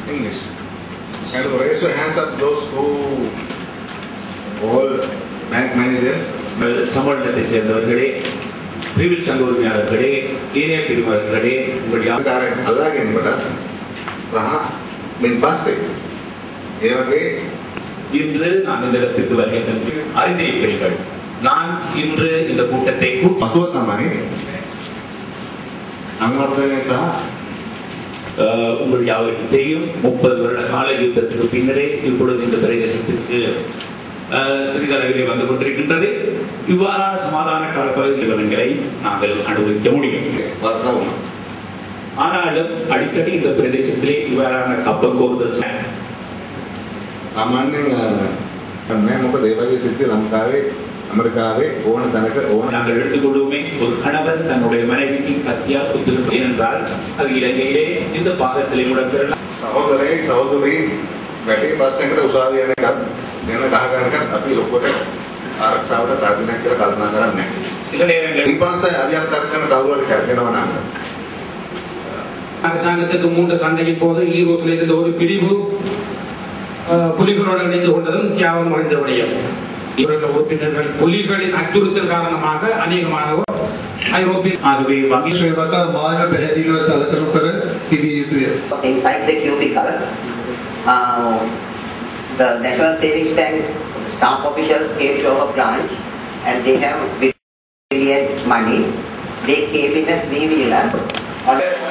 English. And raise your hands up those who all bank managers. உங்கள் சம்பளத்தை சேர்ந்தவர்களே பிரிவில் சங்க உரிமையாளர்களே ஏனைய பிரிவாளர்களே உங்கள் யா- කාරය අල්ලා ගැනීමට සහ මින් පස්සේ ඒ වගේ இன்று நான் இந்த இடத்திற்கு வருகை தந்து அறிந்திருக்கிறீர்கள் நான் இன்று இந்த கூட்டத்தை கூட்டி පසුව තමයි සංවර්ධනය සහ அஹ், உங்கள் யாவருக்கும் தெரியும் முப்பது வருட கால யுத்தத்துக்கு பின்னரே இப்பொழுது இந்த பிரதேசத்திற்கு அஹ், சிறிதளவிலே வந்து கொண்டிருக்கின்றது இவ்வாறான சமாதான கால பகுதி விவரங்களை நாங்கள் அனுபவிக்க முடியும் වර්ෂ වුණා. ஆனாலும் அடிக்கடி இந்த பிரதேசத்திலே இவ்வாறான கப்பல் கோருதல் ச- සාමාන්‍යයෙන් අ, නෑ මොකද ඒ වගේ සිද්ධි ලංකාවේ ඇමරිකාවේ ඕන තැනක ඕන நாங்கள் எடுத்துக்கொள்வோமே ஒரு கணவன் தன்னுடைய மனைவிக்கு கத்தியால் குத்திருப்பது என்றால் அது இலங்கையிலே இந்த பாகத்திலே முடக்கிறலாம் සහෝදරයි සහෝදරී වැටේ බස් එකකට උසාවිය යන එකත් දෙන ගහ ගන්න එකත් අපි ලොකුවට ආරක්ෂාවට තර්ජනයක් කියලා කල්පනා කරන්නේ නැහැ. சில நேரங்களில் ඊපස්සේ අරියක් කරන කවුරු හරි කැරකෙනවා නම් அரசாங்கத்துக்கு மூன்று சண்டையின் போது ஈரோட்டில் இருந்த ஒரு பிரிவு அஹ், புலிகளோடு இணைந்து கொண்டதும் தியாகம் அடைந்த விடயம் இவர்கள் உறுப்பினர்கள் புலிகளின் அச்சுறுத்தல் காரணமாக அநேகமானோர் ஐரோப்பிய ஆகவே வங்கி සේවක මාන පැහැදිලිව සලකනු කර තිබිය යුතුය. inside the cubicle, uh, the National Savings Bank staff officials came to our branch and they have brilliant money. They came in a three-wheeler on